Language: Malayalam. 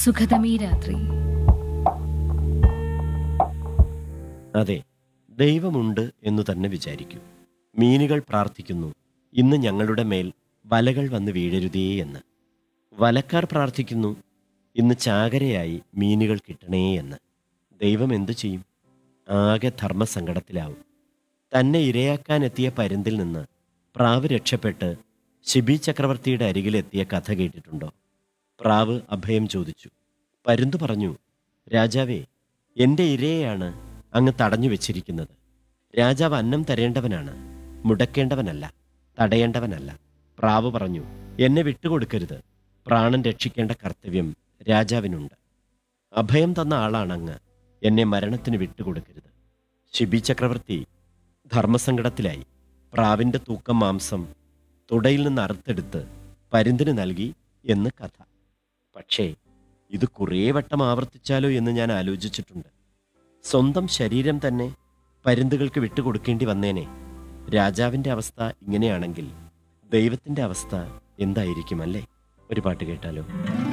സുഖതമീ രാത്രി അതെ ദൈവമുണ്ട് എന്നു തന്നെ വിചാരിക്കൂ മീനുകൾ പ്രാർത്ഥിക്കുന്നു ഇന്ന് ഞങ്ങളുടെ മേൽ വലകൾ വന്ന് വീഴരുതേ എന്ന് വലക്കാർ പ്രാർത്ഥിക്കുന്നു ഇന്ന് ചാകരയായി മീനുകൾ കിട്ടണേ എന്ന് ദൈവം എന്തു ചെയ്യും ആകെ ധർമ്മസങ്കടത്തിലാവും തന്നെ ഇരയാക്കാനെത്തിയ പരുന്തിൽ നിന്ന് പ്രാവ് രക്ഷപ്പെട്ട് ശിബി ചക്രവർത്തിയുടെ അരികിലെത്തിയ കഥ കേട്ടിട്ടുണ്ടോ പ്രാവ് അഭയം ചോദിച്ചു പരുന്ത് പറഞ്ഞു രാജാവേ എൻ്റെ ഇരയെയാണ് അങ്ങ് തടഞ്ഞു വെച്ചിരിക്കുന്നത് രാജാവ് അന്നം തരേണ്ടവനാണ് മുടക്കേണ്ടവനല്ല തടയേണ്ടവനല്ല പ്രാവ് പറഞ്ഞു എന്നെ വിട്ടുകൊടുക്കരുത് പ്രാണൻ രക്ഷിക്കേണ്ട കർത്തവ്യം രാജാവിനുണ്ട് അഭയം തന്ന ആളാണങ്ങ് എന്നെ മരണത്തിന് വിട്ടുകൊടുക്കരുത് ശിബി ചക്രവർത്തി ധർമ്മസങ്കടത്തിലായി പ്രാവിൻ്റെ തൂക്കം മാംസം തുടയിൽ നിന്ന് അറുത്തെടുത്ത് പരുന്തിന് നൽകി എന്ന് കഥ പക്ഷേ ഇത് കുറേ വട്ടം ആവർത്തിച്ചാലോ എന്ന് ഞാൻ ആലോചിച്ചിട്ടുണ്ട് സ്വന്തം ശരീരം തന്നെ പരുന്തുകൾക്ക് വിട്ടുകൊടുക്കേണ്ടി വന്നേനെ രാജാവിൻ്റെ അവസ്ഥ ഇങ്ങനെയാണെങ്കിൽ ദൈവത്തിൻ്റെ അവസ്ഥ എന്തായിരിക്കും അല്ലേ ഒരു പാട്ട് കേട്ടാലോ